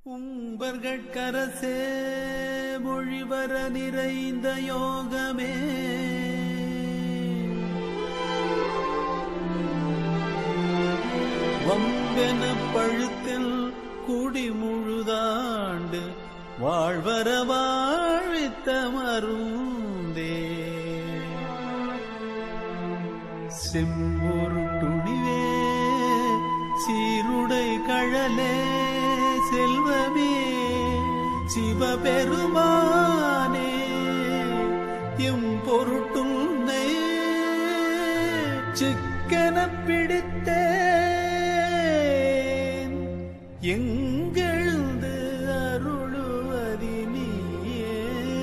உம்பர்கட்கரசே மொழிவர நிறைந்த யோகமே வம்பென பழுத்தில் குடி முழுதாண்டு வாழ்வர வாழ்வித்த மருந்தே செம்பொரு துணிவே சீருடை கழலே செல்வமே சிவபெருமானே எம் பொருட்டுன்னை சிக்கன பிடித்தேன் எங்கெழுந்து அருளுவதி நீயே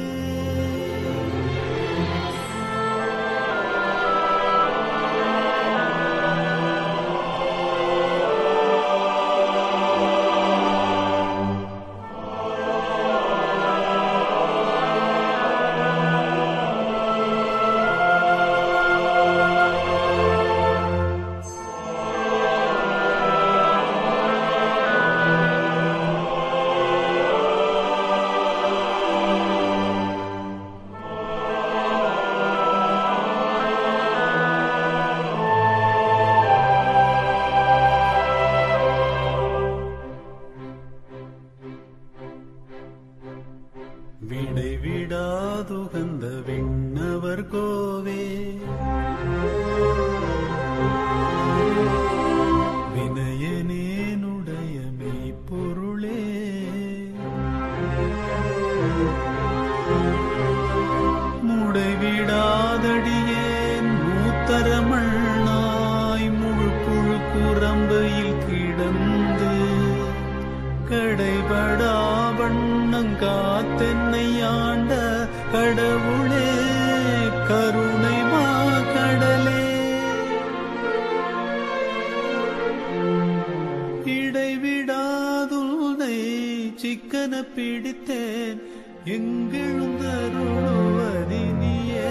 விடை விடாதுகந்த விண்ணவர் கோவே வினயனேனுடைய மெய்ப்பொருளே முடைவிடாதடியேன் மூத்தரமண்ணாய் முழு புழு குரம்பையில் கிடந்து கடைபடா வண்ணங்காத்தென்னை ஆண்ட கடவுளே கருணை மா கடலே இடைவிடாதுனை சிக்கன பிடித்தேன் எங்கெழுந்தருளுவதி நீயே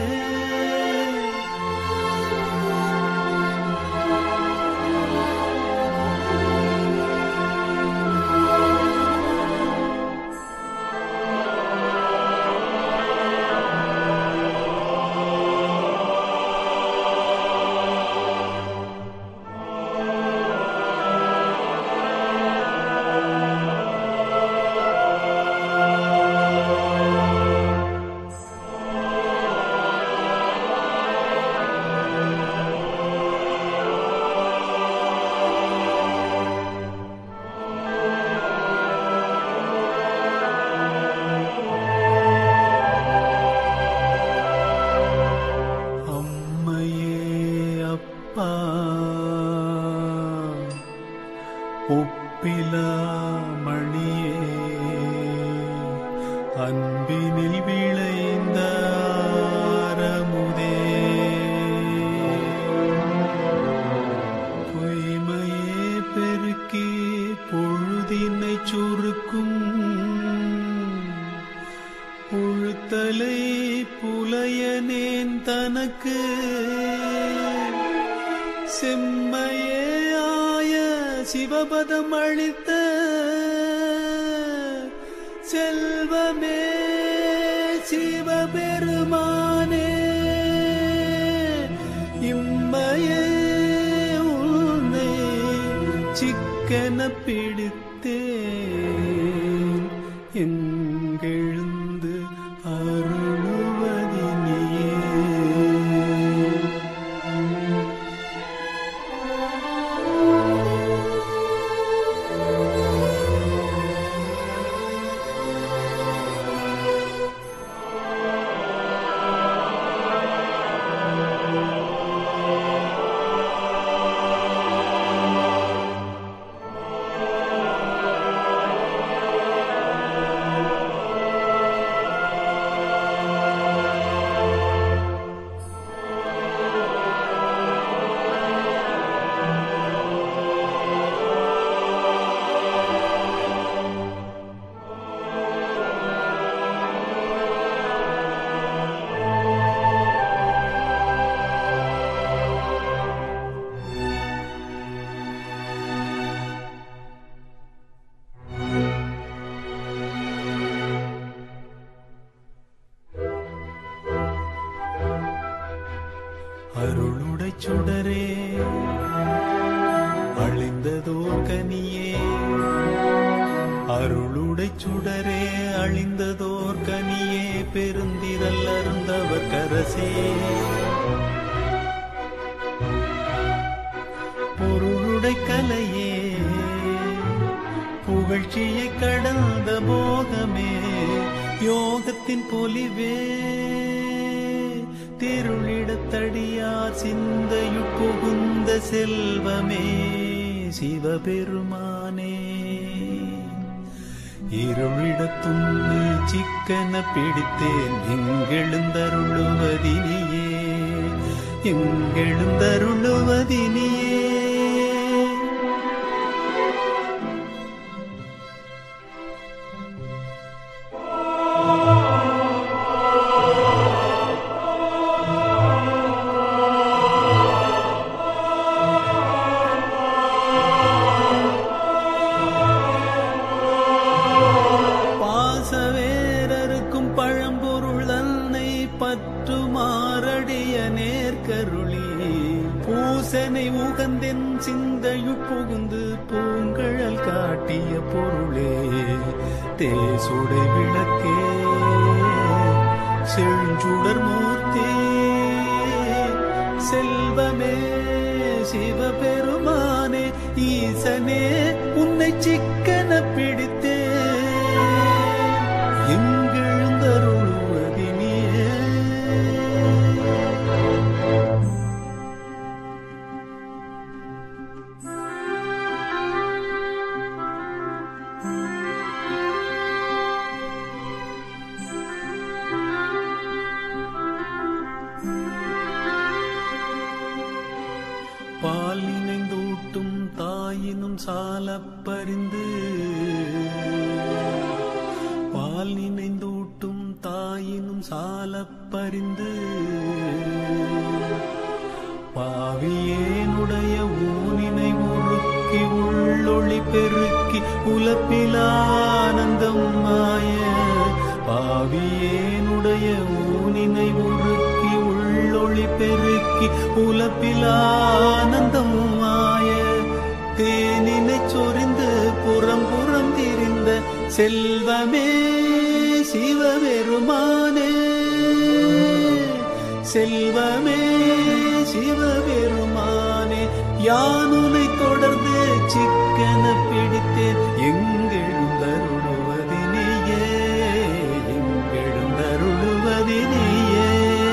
அம்மையே அப்பா ஒப்பிலா மணியே அன்பினில் விளைந்த ஆரமுதே பொய்மையே பெருக்கி பொழுதினை சுருக்கும் புழுத்தலை புலையனேன் தனக்கு செம்மையே ஆய சிவபதம் அளித்த செல்வமே சிவபெருமானே இம்மையே உன்னை சிக்கன பிடித்தேன் எங்கெழுந்து அருளுவதி நீயே ஆ அருளுடை சுடரே அழிந்ததோர் கனியே அருளுடை சுடரே அழிந்ததோர் கனியே பெருந்திரல் அருந்தவர் கரசே பொருளுடை கலையே புகழ்ச்சியை கடந்த போகமே யோகத்தின் பொலிவே திருளிடத்தடியார் சிந்தையுட் புகுந்த செல்வமே சிவபெருமானே இருளிடத்துண்ணி சிக்கன பிடித்தேன் எங்கெழுந்தருளுவதினியே எங்கெழுந்தருளுவதினியே பாசவேரருக்கும் பழம்பொருள் அன்னை பற்றுமாறடிய நேர்கருளி பூசனை உகந்தென் சிந்தையுட் புகுந்து பூங்கழல் காட்டிய பொருளே தேசுடை விளக்கே செழுஞ்சுடர் மூர்த்தி செல்வமே சிவபெருமானே ஈசனே உன்னை சிக்கன பிடித்தே எங்கெழுந்தருளுவதினியே பால் இணைந்தூட்டும் தாயினும் சாலப் பரிந்து பால் நினைந்தூட்டும் தாயினும் சாலப் பரிந்து பாவியேனுடைய ஊனினை உருக்கி உள்ளொளி பெருக்கி உலப்பிலானந்தம் மாய பாவியேனுடைய ஊனினை உருக்கி உள்ளொளி பெருக்கி உலப்பிலானந்தம் மாய தேனினை சொரிந்து புறம் புறம் திரிந்த செல்வமே சிவபெருமானே செல்வமே சிவபெருமானே யானுனை தொடர்ந்து சிக்கன பிடித்தேன் எங்கெழுந்தருளுவதினியே எங்கெழுந்தருளுவதினியே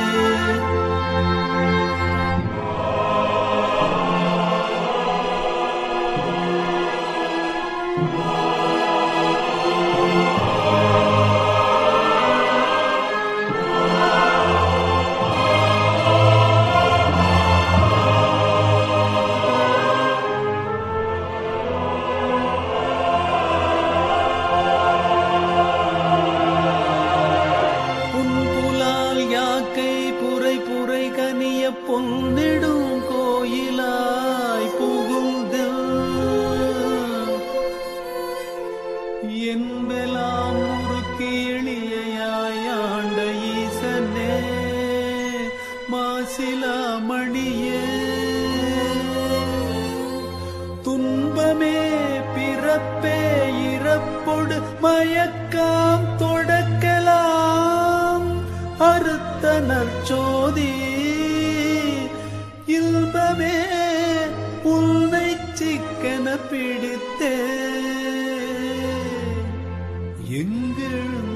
புன்புலால் யாக்கை புரை புரை கனிய பொன்னிடும் கோயிலாய் புகுந்து என்பெல்லாம் முறுக்கி எளியாய் ஆண்ட ஈசனே மாசிலா மணியே துன்பமே பிறப்பே இறப்பொடு மயக்காம் தொடக்கலாம் அறுத்த நற்சோதி இல்பமே உன்னை சிக்கன பிடித்தே எங்கெழுந்த